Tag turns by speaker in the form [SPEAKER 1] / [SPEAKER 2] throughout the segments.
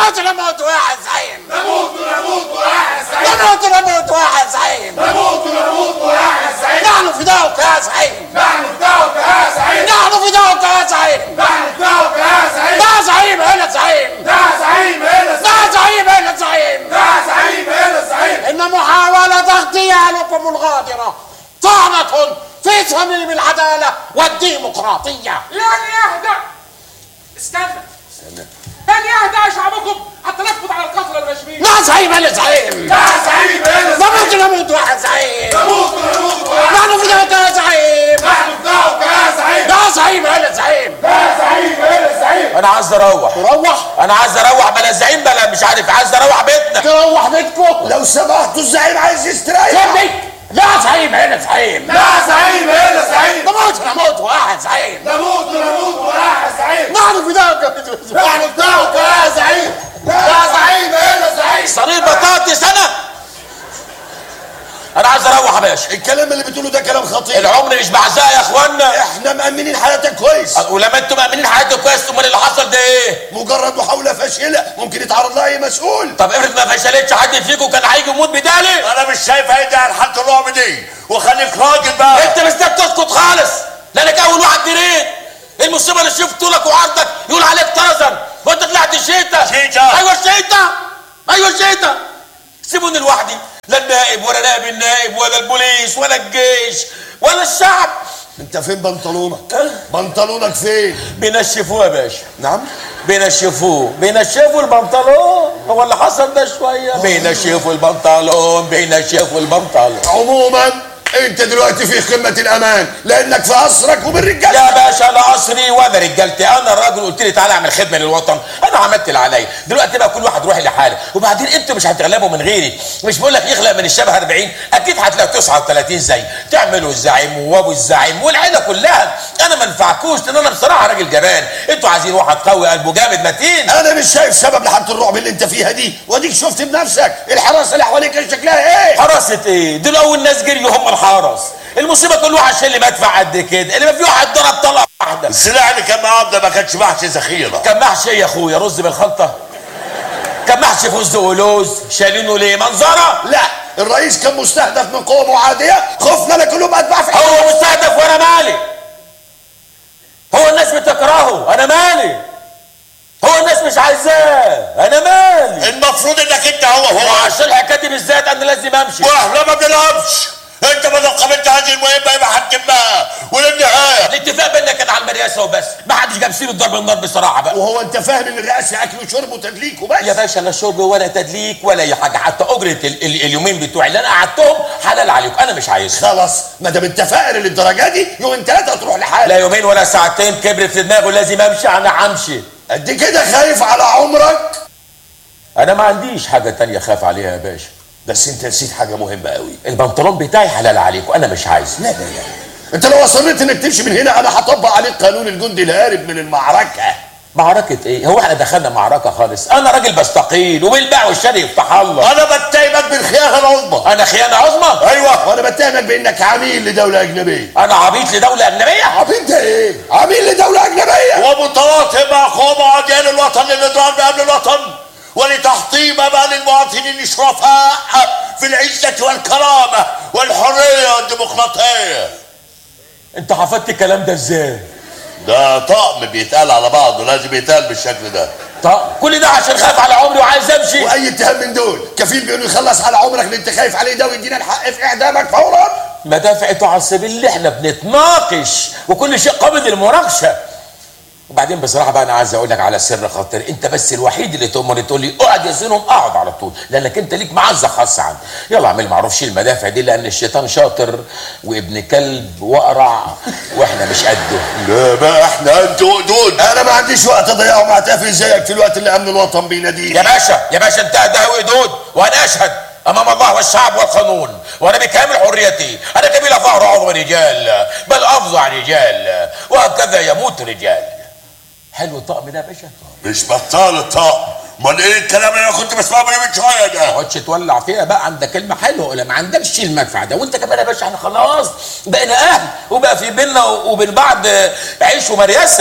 [SPEAKER 1] نموت نموت واحد زعيم
[SPEAKER 2] نموت نموت واحد زعيم
[SPEAKER 1] نموت نموت واحد زعيم
[SPEAKER 2] نموت نموت واحد زعيم
[SPEAKER 1] نحن فداؤك يا زعيم
[SPEAKER 2] نحن فداؤك يا زعيم
[SPEAKER 1] نحن فداؤك يا زعيم
[SPEAKER 2] نحن فداؤك يا زعيم
[SPEAKER 1] لا زعيم الا زعيم
[SPEAKER 2] لا زعيم الا
[SPEAKER 1] لا زعيم الا زعيم
[SPEAKER 2] لا زعيم الا زعيم
[SPEAKER 1] ان محاولة اغتيالكم الغادرة طعنة في صميم العدالة والديمقراطية
[SPEAKER 3] لن يهدأ استنى لن يهدأ شعبكم حتى نثبت على القتل الرسميين
[SPEAKER 1] لا زعيم الا زعيم
[SPEAKER 2] لا زعيم الا
[SPEAKER 1] نموت نموت واحد زعيم
[SPEAKER 2] نموت نموت واحد
[SPEAKER 1] نحن فداؤك يا زعيم
[SPEAKER 2] نحن فداؤك يا زعيم
[SPEAKER 1] لا زعيم الا زعيم
[SPEAKER 2] لا زعيم الا زعيم
[SPEAKER 4] انا عايز اروح
[SPEAKER 1] تروح
[SPEAKER 4] انا عايز اروح بلا زعيم بلا مش عارف عايز اروح بيتنا
[SPEAKER 1] تروح بيتكم
[SPEAKER 5] لو سمحتوا الزعيم عايز يستريح
[SPEAKER 1] سيبني لا زعيم الا زعيم
[SPEAKER 2] لا زعيم الا زعيم
[SPEAKER 1] نموت نموت واحد زعيم
[SPEAKER 2] نموت نموت واحد زعيم
[SPEAKER 1] نحن فداؤك
[SPEAKER 2] نحن فداؤك يا زعيم لا زعيم الا زعيم
[SPEAKER 4] صرير بطاطس انا انا عايز اروح يا باشا
[SPEAKER 5] الكلام اللي بتقوله ده كلام خطير
[SPEAKER 4] العمر مش بعزاء يا اخوانا
[SPEAKER 5] احنا مأمنين حياتك كويس
[SPEAKER 4] ولما انتم مأمنين حياتكم كويس امال اللي حصل ده ايه؟
[SPEAKER 5] مجرد محاولة فاشلة ممكن يتعرض لها اي مسؤول
[SPEAKER 4] طب افرض ما فشلتش حد فيكم كان هيجي يموت بدالي
[SPEAKER 6] انا مش شايف هيدي على حالة الرعب دي وخليك راجل بقى
[SPEAKER 4] انت مستني تسكت خالص لانك اول واحد دريت المصيبه اللي شفت طولك وعرضك يقول عليك طرزن وانت طلعت شيتا
[SPEAKER 6] شيتا.
[SPEAKER 4] ايوه شيتا ايوه شيتا سيبوني لوحدي لا النائب ولا نائب النائب ولا البوليس ولا الجيش ولا الشعب
[SPEAKER 5] انت فين بنطلونك بنطلونك فين
[SPEAKER 4] بينشفوه يا باشا
[SPEAKER 5] نعم
[SPEAKER 4] بينشفوه بينشفوا البنطلون هو اللي حصل ده شويه بينشفوا البنطلون بينشفوا البنطلون
[SPEAKER 5] عموما انت دلوقتي في قمة الامان لانك في اسرك وبالرجال
[SPEAKER 4] يا باشا لا قصري ولا رجالتي انا الراجل قلت لي تعالى اعمل خدمه للوطن انا عملت اللي عليا دلوقتي بقى كل واحد يروح لحاله وبعدين انتوا مش هتغلبوا من غيري مش بقول لك يخلق من الشبه 40 اكيد هتلاقي 39 زي تعملوا الزعيم وابو الزعيم والعيله كلها انا ما انفعكوش لان انا بصراحه راجل جبان انتوا عايزين واحد قوي قلبه جامد متين
[SPEAKER 5] انا مش شايف سبب لحالة الرعب اللي انت فيها دي واديك شفت بنفسك الحراسة اللي حواليك كان شكلها ايه
[SPEAKER 4] حراسة ايه؟ دول أول ناس جريوا هم الحرس، المصيبة كل واحد شايل مدفع قد كده، اللي ما في واحد ضرب طلقة واحدة.
[SPEAKER 6] السلاح اللي كان معاهم ده ما كانش محشي ذخيره
[SPEAKER 4] كان محشي ايه يا اخويا؟ رز بالخلطة؟ كان محشي فوز ولوز، شايلينه ليه؟ منظرة؟
[SPEAKER 5] لا الرئيس كان مستهدف من قوة معادية خفنا لكلهم اتباع في
[SPEAKER 4] هو مستهدف وانا مالي؟ هو الناس بتكرهه، انا مالي؟ هو الناس مش عايزاه، انا مالي؟
[SPEAKER 6] المفروض انك انت هو هو
[SPEAKER 4] وعشان الحكاية دي بالذات انا لازم امشي.
[SPEAKER 6] واحنا ما بنلعبش انت ما دام قابلت هذه المهمه يبقى هتتمها وللنهايه
[SPEAKER 4] الاتفاق بيننا كان على المرياسة وبس، ما حدش جاب سيرة ضرب النار بصراحة بقى.
[SPEAKER 5] وهو انت فاهم ان الرئاسة اكل وشرب وتدليك وبس
[SPEAKER 4] يا باشا لا شرب ولا تدليك ولا اي حاجه حتى اجره ال ال اليومين بتوعي اللي انا قعدتهم حلال عليكم انا مش عايزها
[SPEAKER 5] خلاص ما دام انت فقر للدرجة دي يومين ثلاثة تروح لحالك
[SPEAKER 4] لا يومين ولا ساعتين كبرت في دماغه لازم امشي انا همشي
[SPEAKER 5] قد كده خايف على عمرك
[SPEAKER 4] انا ما عنديش حاجه تانية خاف عليها يا باشا
[SPEAKER 5] بس انت نسيت حاجة مهمة قوي
[SPEAKER 4] البنطلون بتاعي حلال عليكم انا مش عايزه
[SPEAKER 5] لا لا لا انت لو اصريت انك تمشي من هنا انا هطبق عليك قانون الجندي الهارب من المعركة
[SPEAKER 4] معركة ايه؟ هو احنا دخلنا معركة خالص، أنا راجل بستقيل وبالباع والشاري يفتح الله،
[SPEAKER 6] انا بتهمك بالخيانه العظمى
[SPEAKER 4] أنا خيانة عظمى؟
[SPEAKER 5] ايوه وانا بتهمك بانك عميل لدولة اجنبية
[SPEAKER 4] أنا عبيط لدولة أجنبية؟
[SPEAKER 5] عبيط ده ايه عميل لدولة اجنبية
[SPEAKER 6] ومتواطئ مع قوم أديان الوطن للإضرار بأمن الوطن ولتحطيم أمال المواطنين الشرفاء في العزة والكرامة والحرية والديمقراطية
[SPEAKER 4] أنت حفظت الكلام ده إزاي؟
[SPEAKER 6] ده طقم بيتقال على بعضه لازم يتقال بالشكل ده
[SPEAKER 4] طب كل ده عشان خايف على عمري وعايز أمشي؟
[SPEAKER 5] واي اتهام من دول كفيل بانه يخلص على عمرك اللي انت خايف عليه ده ويدينا الحق في اعدامك فورا
[SPEAKER 4] مدافع تعصب اللي احنا بنتناقش وكل شيء قابل للمناقشه وبعدين بصراحه بقى انا عايز اقول لك على سر خاطر انت بس الوحيد اللي تؤمر تقول لي اقعد يا زينهم اقعد على طول لانك انت ليك معزه خاصه عندي يلا اعمل معروف شيل المدافع دي لان الشيطان شاطر وابن كلب واقرع واحنا مش قده
[SPEAKER 6] لا بقى احنا انتوا ودود
[SPEAKER 5] انا ما عنديش وقت اضيعه مع تافه زيك في الوقت اللي امن الوطن بيناديه
[SPEAKER 4] يا باشا يا باشا انت ده ودود وانا اشهد امام الله والشعب والقانون وانا بكامل حريتي انا كبير فهر عظم رجال بل افظع رجال وهكذا يموت رجال حلو الطقم ده يا باشا
[SPEAKER 6] مش بطال الطقم امال ايه الكلام اللي انا كنت بسمعه من شويه ده
[SPEAKER 4] تقعدش تولع فيها بقى عندك كلمه حلوه ولا ما عندكش المدفع ده وانت كمان يا باشا احنا خلاص بقينا اهل وبقى في بيننا وبين بعض عيش ومريسه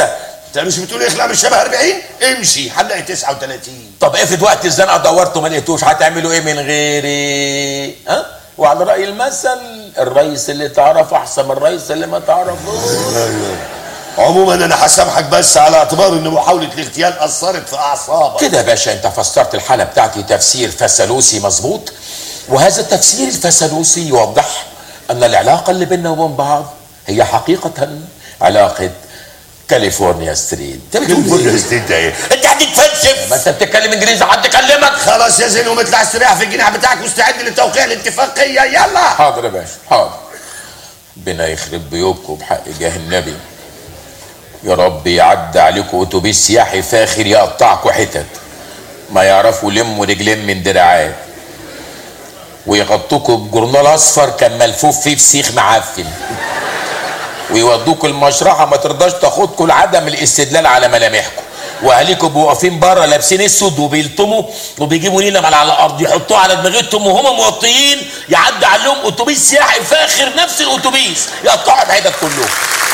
[SPEAKER 5] انت مش بتقول اخلع من الشبه 40 امشي هنلاقي 39
[SPEAKER 4] طب افرض وقت الزنقه دورته ما لقيتوش هتعملوا ايه من غيري ها وعلى راي المثل الرئيس اللي تعرف احسن من الرئيس اللي ما تعرفوش
[SPEAKER 5] عموما انا هسامحك بس على اعتبار ان محاوله الاغتيال اثرت في اعصابك
[SPEAKER 4] كده يا باشا انت فسرت الحاله بتاعتي تفسير فسلوسي مظبوط وهذا التفسير الفسلوسي يوضح ان العلاقه اللي بيننا وبين بعض هي حقيقه علاقه كاليفورنيا ستريت انت بتقول ايه؟
[SPEAKER 5] انت ايه
[SPEAKER 6] انت هتتفلسف
[SPEAKER 4] ما انت بتتكلم انجليزي حد كلمك
[SPEAKER 5] خلاص يا زين اطلع استريح في الجناح بتاعك واستعد لتوقيع الاتفاقيه يلا
[SPEAKER 4] حاضر يا باشا حاضر ربنا يخرب بيوتكم بحق جاه النبي يا رب يعدي عليكم اتوبيس سياحي فاخر يقطعكم حتت ما يعرفوا يلموا رجلين من دراعات ويغطوكوا بجورنال اصفر كان ملفوف فيه فسيخ معفن ويودوكوا المشرحه ما ترضاش تاخدكوا لعدم الاستدلال على ملامحكم واهاليكم بيبقوا واقفين بره لابسين اسود وبيلطموا وبيجيبوا نيله على الارض يحطوها على دماغتهم وهم موطيين يعدي عليهم اتوبيس سياحي فاخر نفس الاتوبيس يقطعوا الحتت كلهم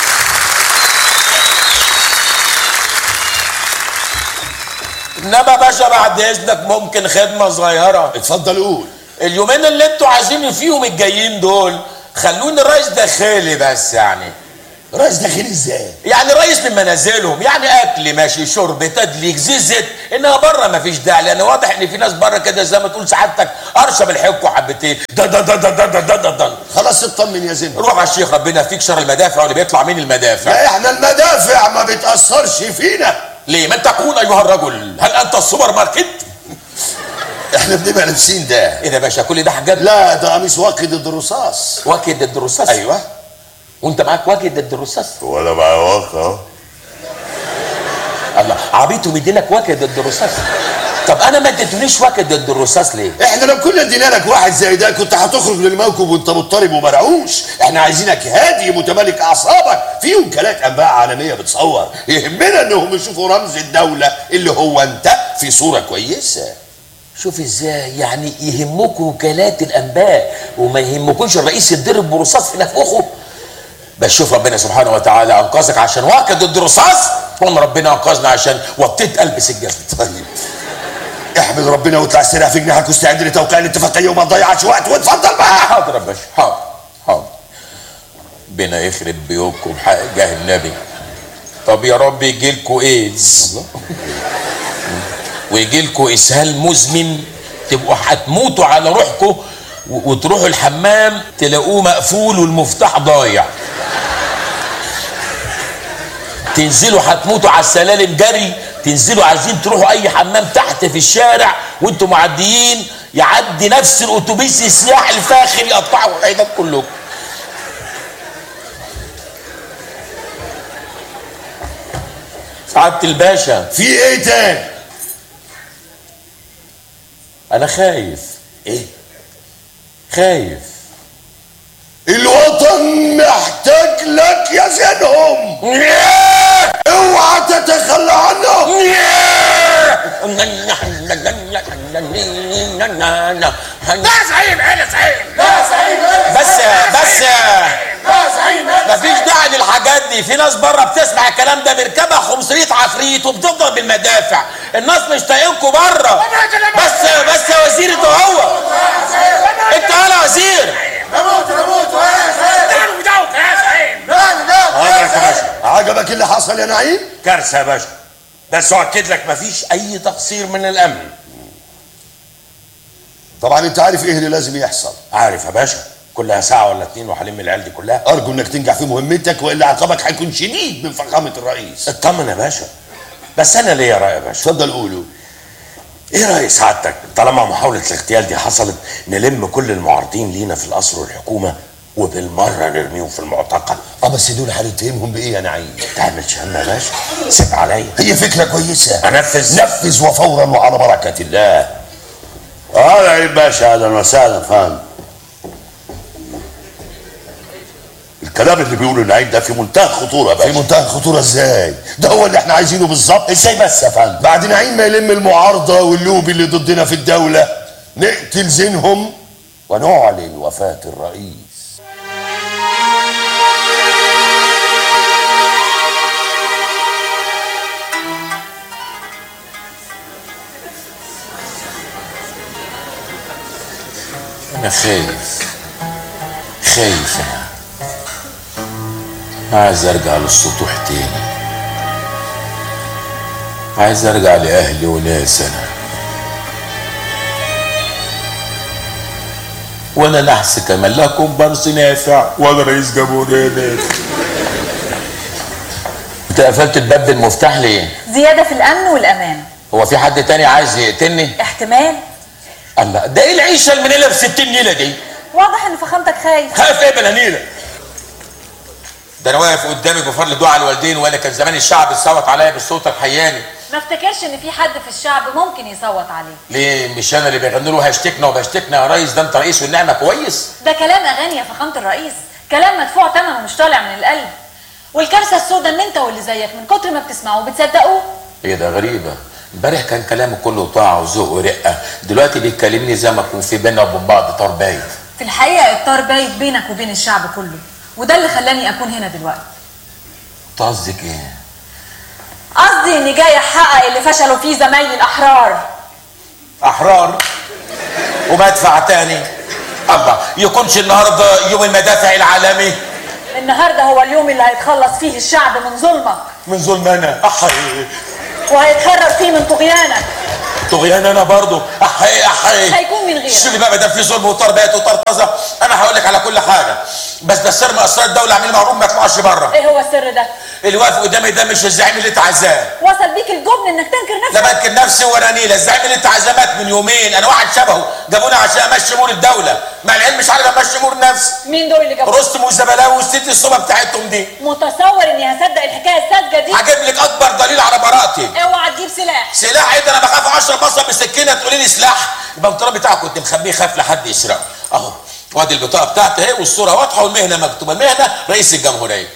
[SPEAKER 4] انما باشا بعد اذنك ممكن خدمه صغيره
[SPEAKER 5] اتفضل قول
[SPEAKER 4] اليومين اللي انتوا عايزين فيهم الجايين دول خلوني الرئيس داخلي بس يعني
[SPEAKER 5] رئيس داخل ازاي
[SPEAKER 4] يعني رئيس من منازلهم يعني اكل ماشي شرب تدليك زيت زيت انها بره ما فيش داعي لان واضح ان في ناس بره كده زي ما تقول سعادتك ارشب الحكو حبتين ده ده ده ده ده ده ده, ده, ده.
[SPEAKER 5] خلاص اطمن يا زين
[SPEAKER 4] روح على الشيخ ربنا يفيك شر المدافع واللي بيطلع من المدافع
[SPEAKER 5] لا احنا المدافع ما بتاثرش فينا
[SPEAKER 4] ليه من تكون ايها الرجل هل انت السوبر ماركت
[SPEAKER 5] احنا بنبقى لابسين ده
[SPEAKER 4] ايه ده يا باشا كل ده حاجات
[SPEAKER 5] لا ده قميص واقي ضد الرصاص
[SPEAKER 4] واكد ضد الرصاص
[SPEAKER 5] ايوه
[SPEAKER 4] وانت معاك واكد ضد الرصاص
[SPEAKER 6] ولا معاك اهو
[SPEAKER 4] الله عبيط ومدينك واكد ضد الرصاص طب انا ما اديتونيش واكد ضد الرصاص ليه
[SPEAKER 5] احنا لو كنا ادينا لك واحد زي ده كنت هتخرج للموكب وانت مضطرب ومرعوش احنا عايزينك هادي متمالك اعصابك في وكالات انباء عالميه بتصور يهمنا انهم يشوفوا رمز الدوله اللي هو انت في صوره كويسه
[SPEAKER 4] شوف ازاي يعني يهمكم وكالات الانباء وما يهمكوش الرئيس يتضرب برصاص في نفخه بس شوف ربنا سبحانه وتعالى انقذك عشان واكد ضد الرصاص وان ربنا انقذنا عشان وطيت البس الجزم
[SPEAKER 5] طيب احمد ربنا واطلع استريح في جناحك واستعد لتوقيع الاتفاقيه وما تضيعش وقت واتفضل بقى
[SPEAKER 4] حاضر يا باشا حاضر حاضر ربنا يخرب بيوتكم بحق جاه النبي طب يا رب يجيلكوا ايدز ويجيلكوا اسهال مزمن تبقوا هتموتوا على روحكم و- وتروحوا الحمام تلاقوه مقفول والمفتاح ضايع تنزلوا هتموتوا على السلالم جري تنزلوا عايزين تروحوا اي حمام تحت في الشارع وانتوا معديين يعدي نفس الاتوبيس السياحي الفاخر يقطعوا الحيطان كلكم سعادة الباشا
[SPEAKER 5] في ايه تاني
[SPEAKER 4] انا خايف
[SPEAKER 5] ايه
[SPEAKER 4] خايف
[SPEAKER 5] الوطن محتاج لك يا زينهم اوعى تتخلى عنه
[SPEAKER 1] لا زعيم هنا زعيم لا زعيم
[SPEAKER 4] بس بس
[SPEAKER 1] لا زعيم
[SPEAKER 4] مفيش داعي للحاجات دي في ناس بره بتسمع الكلام ده بيركبها 500 عفريت وبتفضل بالمدافع الناس مش طايقينكوا بره بس بس يا وزير انت هو انت يا وزير
[SPEAKER 1] نموت نموت يا زعيم ودوك يا زعيم
[SPEAKER 6] حضرتك يا باشا
[SPEAKER 5] عجبك اللي حصل يا نعيم
[SPEAKER 6] كارثه يا باشا بس اؤكد لك مفيش اي تقصير من الامن
[SPEAKER 5] طبعا انت عارف ايه اللي لازم يحصل
[SPEAKER 6] عارف يا باشا كلها ساعه ولا اتنين وهلم العيال دي كلها
[SPEAKER 5] ارجو انك تنجح في مهمتك والا عقابك هيكون شديد من فخامه الرئيس
[SPEAKER 6] اطمن يا باشا بس انا ليا راي يا باشا
[SPEAKER 5] اتفضل قولوا
[SPEAKER 6] ايه راي سعادتك طالما محاوله الاغتيال دي حصلت نلم كل المعارضين لينا في القصر والحكومه وبالمره نرميهم في المعتقل
[SPEAKER 5] اه بس دول هنتهمهم بايه يا نعيم
[SPEAKER 6] تعملش هم يا باشا سيب عليا
[SPEAKER 5] هي فكره كويسه
[SPEAKER 6] انفذ
[SPEAKER 5] نفذ وفورا وعلى بركه الله
[SPEAKER 6] اه يا باشا اهلا وسهلا فاهم الكلام اللي بيقوله العيد ده في منتهى الخطوره يا
[SPEAKER 5] في
[SPEAKER 6] باشا
[SPEAKER 5] منتهى الخطوره ازاي ده هو اللي احنا عايزينه بالظبط
[SPEAKER 6] ازاي بس يا فندم
[SPEAKER 5] بعد نعيم ما يلم المعارضه واللوبي اللي ضدنا في الدوله نقتل زينهم ونعلن وفاه الرئيس
[SPEAKER 4] انا خايف خايف انا عايز ارجع للسطوح تاني عايز ارجع لاهلي وناس انا وانا نحس كمان لا كومبارس نافع ولا رئيس جمهوريه نافع انت قفلت الباب بالمفتاح ليه؟
[SPEAKER 7] زيادة في الأمن والأمان
[SPEAKER 4] هو في حد تاني عايز يقتلني؟
[SPEAKER 7] احتمال
[SPEAKER 4] الله ده ايه العيشه المنيله ب 60 نيله دي؟
[SPEAKER 7] واضح إن فخامتك خايف
[SPEAKER 4] خايف ايه بالهنيله؟ ده انا واقف قدامك بفضل دعاء الوالدين وانا كان زمان الشعب يصوت عليا بالصوت الحياني
[SPEAKER 7] ما افتكرش إن في حد في الشعب ممكن يصوت عليه
[SPEAKER 4] ليه مش انا اللي بيغنوا له هشتكنا وبشتكنا يا ريس ده انت رئيس والنعمه كويس
[SPEAKER 7] ده كلام أغاني يا فخامة الرئيس كلام مدفوع ثمنه مش طالع من القلب والكارثة السوداء إن أنت واللي زيك من كتر ما بتسمعوه بتصدقوه
[SPEAKER 4] ايه ده غريبه امبارح كان كلامه كله طاعه وذوق ورقه دلوقتي بيكلمني زي ما يكون في بينا وبين بعض طار بايت
[SPEAKER 7] في الحقيقة الطار بايت بينك وبين الشعب كله وده اللي خلاني أكون هنا دلوقتي
[SPEAKER 4] انت قصدك ايه؟
[SPEAKER 7] قصدي إني جاي أحقق اللي فشلوا فيه زمايلي الأحرار
[SPEAKER 4] احرار ومدفع تاني الله يكونش النهارده يوم المدافع العالمي
[SPEAKER 7] النهارده هو اليوم اللي هيتخلص فيه الشعب من ظلمك
[SPEAKER 4] من ظلمنا احي
[SPEAKER 7] وهيتحرر فيه من طغيانك
[SPEAKER 4] طغيان انا برضو احي احي
[SPEAKER 7] هيكون من غيرك
[SPEAKER 4] شو اللي بقى ما دام في ظلم وطربات وطرطزه انا هقول لك على كل حاجه بس ده سر من اسرار الدوله اعمل معروف ما يطلعش بره
[SPEAKER 7] ايه هو السر ده
[SPEAKER 4] اللي واقف قدامي ده مش الزعيم اللي انت عايزاه
[SPEAKER 7] وصل بيك الجبن انك تنكر
[SPEAKER 4] لا
[SPEAKER 7] نفسك
[SPEAKER 4] بنكر نفسي ولا نيله الزعيم اللي انت عايزاه مات من يومين انا واحد شبهه جابوني عشان امشي امور الدوله مع العلم مش عارف امشي امور نفسي
[SPEAKER 7] مين دول اللي جابوك
[SPEAKER 4] رستم والزبلاوي والست الصوبه بتاعتهم دي
[SPEAKER 7] متصور اني هصدق الحكايه الساذجه دي
[SPEAKER 4] هجيب لك اكبر دليل على براءتي
[SPEAKER 7] اوعى تجيب سلاح
[SPEAKER 4] سلاح ايه ده انا بخاف اشرب مصر بسكينه تقولي لي سلاح البنطلون بتاعك كنت مخبيه خاف لحد يسرقه اهو وادي البطاقه بتاعتي اهي والصوره واضحه والمهنه مكتوبه المهنه رئيس الجمهوريه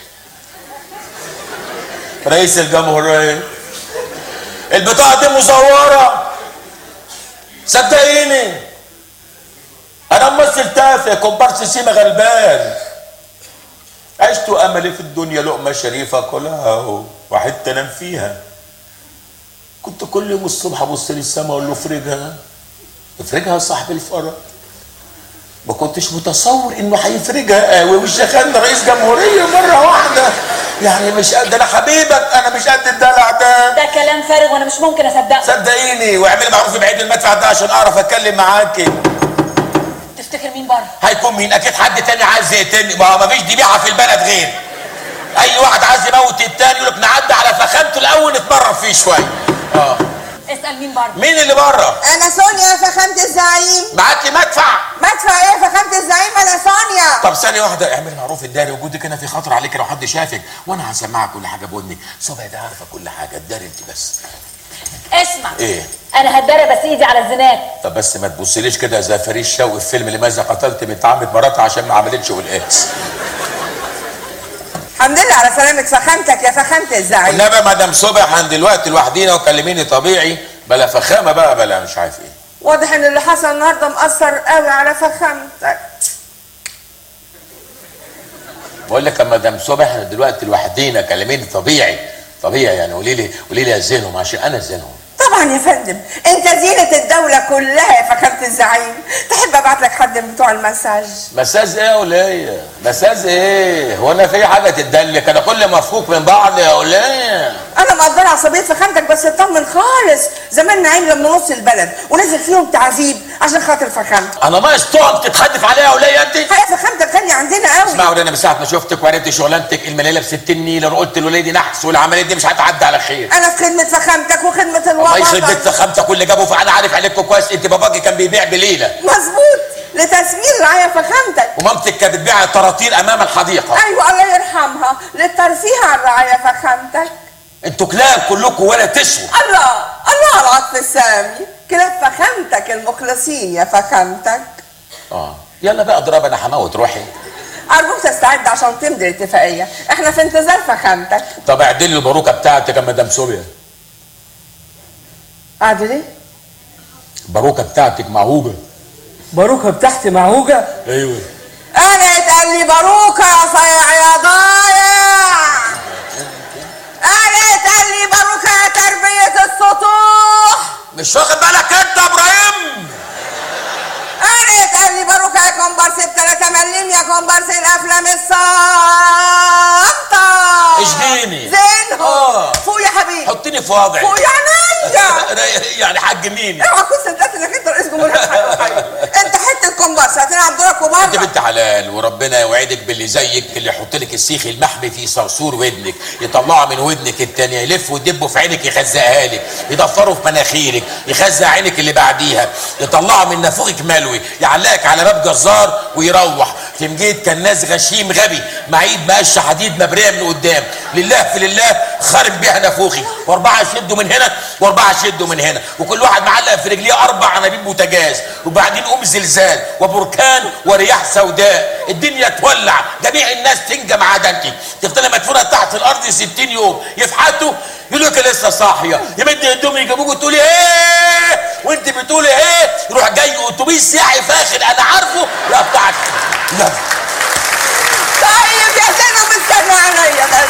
[SPEAKER 4] رئيس الجمهوريه البطاقه دي مزوره صدقيني انا ممثل تافه كومبارس سيما غلبان عشت املي في الدنيا لقمه شريفه كلها وحته انام فيها كنت كل يوم الصبح ابص للسما اقول له افرجها افرجها يا صاحب الفرج ما كنتش متصور انه هيفرجها قوي وشخلنا رئيس جمهوريه مره واحده يعني مش قد انا حبيبك انا مش قد الدلع ده
[SPEAKER 7] ده كلام فارغ وانا مش ممكن اصدقه
[SPEAKER 4] صدقيني واعملي معروف بعيد المدفع ده عشان اعرف اتكلم معاكي
[SPEAKER 7] تفتكر مين بره
[SPEAKER 4] هيكون مين اكيد حد تاني عايز يقتلني ما هو مفيش ذبيحه في البلد غير اي واحد عايز يموت التاني يقول لك نعدي على فخامته الاول نتمرن فيه شويه اه
[SPEAKER 7] اسال مين بره
[SPEAKER 4] مين اللي بره
[SPEAKER 8] انا سونيا فخامة الزعيم
[SPEAKER 4] معاكي مدفع
[SPEAKER 8] مدفع ايه فخامة الزعيم انا سونيا
[SPEAKER 4] طب ثانية واحدة اعمل معروف الداري وجودك هنا في خطر عليك لو حد شافك وانا هسمعك كل حاجة بودني صبعي ده عارفة كل حاجة الداري انت بس
[SPEAKER 7] اسمع
[SPEAKER 4] ايه
[SPEAKER 7] انا هتدرب بس ايدي على الزناد
[SPEAKER 4] طب بس ما تبصليش كده زي فريد شوقي في فيلم لماذا قتلت بنت عمة مراتها عشان ما عملتش والقاس
[SPEAKER 8] الحمد لله على سلامة فخامتك يا فخامة الزعيم
[SPEAKER 4] انما مدام صبح عند الوقت لوحدينا وكلميني طبيعي بلا فخامة بقى بلا مش عارف ايه
[SPEAKER 8] واضح ان اللي حصل النهارده مأثر قوي على فخامتك
[SPEAKER 4] بقول لك يا مدام صبح احنا دلوقتي لوحدينا كلميني طبيعي طبيعي يعني قولي لي قولي لي ازينهم عشان انا ازينهم
[SPEAKER 8] طبعا يا فندم انت زينة الدولة كلها يا فخامة الزعيم تحب ابعت لك حد من بتوع المساج
[SPEAKER 4] مساج ايه يا ولية مساج ايه هو انا في حاجة تدلك انا كل مفكوك من بعض يا ولية
[SPEAKER 8] انا مقدرة عصبية فخامتك بس اطمن خالص زمان نعيم لما نص البلد ونزل فيهم تعذيب عشان خاطر فخامتك
[SPEAKER 4] انا ناقص تقعد تتحدف عليا يا ولية انت
[SPEAKER 8] حقيقة فخامتك غالية عندنا قوي
[SPEAKER 4] اسمع ولية انا من ساعة ما شفتك وعرفت شغلانتك المليلة ب 60 نيلة انا قلت الولية دي نحس والعملية دي مش هتعدي على خير
[SPEAKER 8] انا في خدمة فخامتك وخدمة
[SPEAKER 4] الله يخرب بيت
[SPEAKER 8] الوطن
[SPEAKER 4] فخامتك واللي جابه فانا عارف عليكم كويس انت باباكي كان بيبيع بليلة
[SPEAKER 8] مظبوط لتسمير رعاية فخامتك
[SPEAKER 4] ومامتك كانت بتبيع طراطير امام الحديقة
[SPEAKER 8] ايوه الله يرحمها للترفيه عن رعاية فخامتك
[SPEAKER 4] انتوا كلاب كلكم ولا تسووا
[SPEAKER 8] الله الله على العطف السامي كلاب فخامتك المخلصين يا فخامتك
[SPEAKER 4] اه يلا بقى اضرب انا هموت روحي
[SPEAKER 8] ارجوك تستعد عشان تمضي الاتفاقية احنا في انتظار فخامتك
[SPEAKER 4] طب اعدل لي الباروكه بتاعتك يا مدام سوريا
[SPEAKER 8] عادل ايه
[SPEAKER 4] الباروكه بتاعتك معوجه
[SPEAKER 9] باروكه بتاعتي معوجه
[SPEAKER 4] ايوه
[SPEAKER 8] انا يتقال لي باروكة يا صايع يا ضايع انا يتقال لي باروكة يا تربية السطوح
[SPEAKER 4] مش واخد بالك انت يا ابراهيم
[SPEAKER 8] انا يتقال لي باروكة كومبارس بثلاثة مليم يا كومبارس الافلام الصامتة
[SPEAKER 4] اشجيني.
[SPEAKER 8] زينهم
[SPEAKER 4] آه.
[SPEAKER 8] فوق يا حبيبي
[SPEAKER 4] حطيني في وضعي
[SPEAKER 8] فوق يا عينيا
[SPEAKER 4] يعني حجميني
[SPEAKER 8] اوعى تكون صدقت انك انت رئيس جمهورية انت حته كومبارس هتلعب دورك
[SPEAKER 4] انت
[SPEAKER 8] وبره
[SPEAKER 4] بنت حلال وربنا يوعدك باللي زيك اللي يحط لك السيخ المحمي في صرصور ودنك يطلعه من ودنك التانية يلف ويدبه في عينك يخزقها لك يضفره في مناخيرك يخزق عينك اللي بعديها يطلعه من نافوخك ملوي يعلقك على باب جزار ويروح تمجيد كان ناس غشيم غبي معيد مقش حديد مبريه من قدام لله في لله خارج بيها نافوخي واربعه يشدوا من هنا واربعه يشدوا من هنا وكل واحد معلق في رجليه اربع انابيب بوتاجاز وبعدين قوم زلزال وبركان ورياح سوداء الدنيا تولع جميع الناس تنجم ما عدا انت تفضلي مدفونه تحت الارض 60 يوم يفحتوا يقولوا لك لسه صاحيه يمد ايدهم يجيبوك وتقولي ايه وانت بتقولي ايه يروح جاي اتوبيس سياحي فاخر انا عارفه يقطعك يلا
[SPEAKER 8] طيب يا زينب استنى عليا بس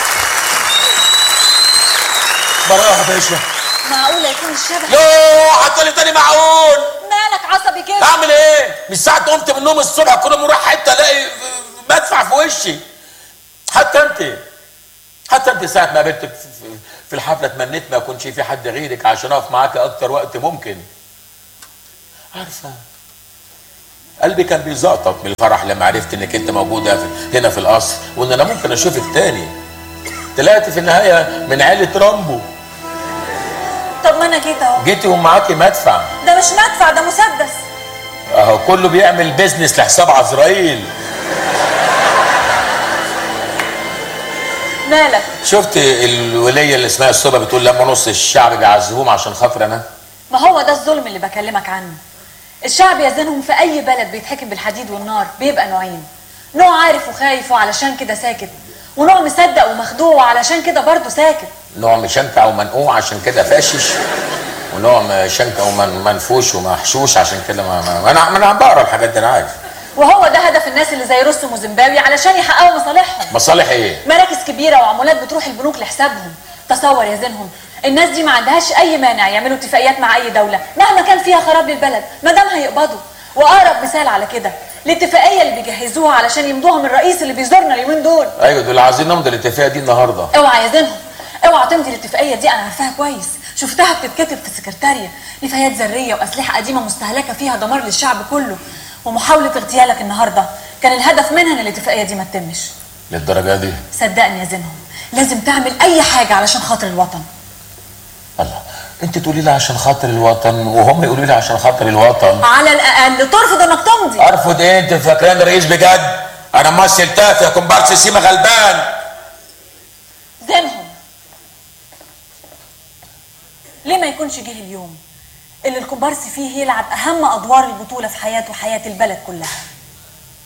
[SPEAKER 4] براها يا باشا
[SPEAKER 7] معقولة يكون الشبح
[SPEAKER 4] يوه حطلي تاني معقول
[SPEAKER 7] مالك عصبي كده
[SPEAKER 4] اعمل ايه مش ساعه قمت من النوم الصبح كل ما اروح حته الاقي مدفع في وشي حتى انت حتى انت ساعه ما قابلتك في- في الحفله تمنيت ما يكونش في حد غيرك عشان اقف معاك اكتر وقت ممكن عارفه قلبي كان بيزقطط من الفرح لما عرفت انك انت موجوده في هنا في القصر وان انا ممكن اشوفك تاني طلعت في النهايه من عيله رامبو
[SPEAKER 7] طب ما انا جيت اهو
[SPEAKER 4] جيتي ومعاكي مدفع
[SPEAKER 7] ده مش مدفع ده مسدس
[SPEAKER 4] اهو كله بيعمل بيزنس لحساب عزرائيل
[SPEAKER 7] مالك
[SPEAKER 4] شفت الوليه اللي اسمها الصبا بتقول لما نص الشعب بيعذبوهم عشان خاطر انا
[SPEAKER 7] ما هو ده الظلم اللي بكلمك عنه الشعب يزنهم في اي بلد بيتحكم بالحديد والنار بيبقى نوعين نوع عارف وخايف وعلشان كده ساكت ونوع مصدق ومخدوع وعلشان كده برضه ساكت
[SPEAKER 4] نوع مشنكع ومنقوع عشان كده فاشش ونوع مشنكع ومنفوش ومحشوش عشان كده ما, ما, ما انا ما انا بقرا الحاجات دي انا عارف
[SPEAKER 7] وهو ده هدف الناس اللي زي رستم وزيمباوي علشان يحققوا مصالحهم
[SPEAKER 4] مصالح ايه؟
[SPEAKER 7] مراكز كبيره وعمولات بتروح البنوك لحسابهم تصور يا زينهم الناس دي ما عندهاش اي مانع يعملوا اتفاقيات مع اي دوله مهما كان فيها خراب للبلد ما دام هيقبضوا واقرب مثال على كده الاتفاقيه اللي بيجهزوها علشان يمضوها من الرئيس اللي بيزورنا اليومين دول
[SPEAKER 4] ايوه دول عايزين نمضي الاتفاقيه دي النهارده
[SPEAKER 7] اوعى يا زينهم اوعى تمضي الاتفاقيه دي انا عارفاها كويس شفتها بتتكتب في السكرتاريه نفايات ذريه واسلحه قديمه مستهلكه فيها دمار للشعب كله ومحاوله اغتيالك النهارده كان الهدف منها ان الاتفاقيه دي ما تتمش
[SPEAKER 4] للدرجه دي
[SPEAKER 7] صدقني يا زينهم لازم تعمل اي حاجه علشان خاطر الوطن
[SPEAKER 4] الله انت تقولي لي عشان خاطر الوطن وهم يقولوا لي عشان خاطر الوطن
[SPEAKER 7] على الاقل ترفض انك تمضي
[SPEAKER 4] ارفض ايه انت فاكراني رئيس بجد انا ممثل تافه كومبارس سيما غلبان
[SPEAKER 7] زينهم ليه ما يكونش جه اليوم اللي الكومبارس فيه يلعب اهم ادوار البطوله في حياته وحياه البلد كلها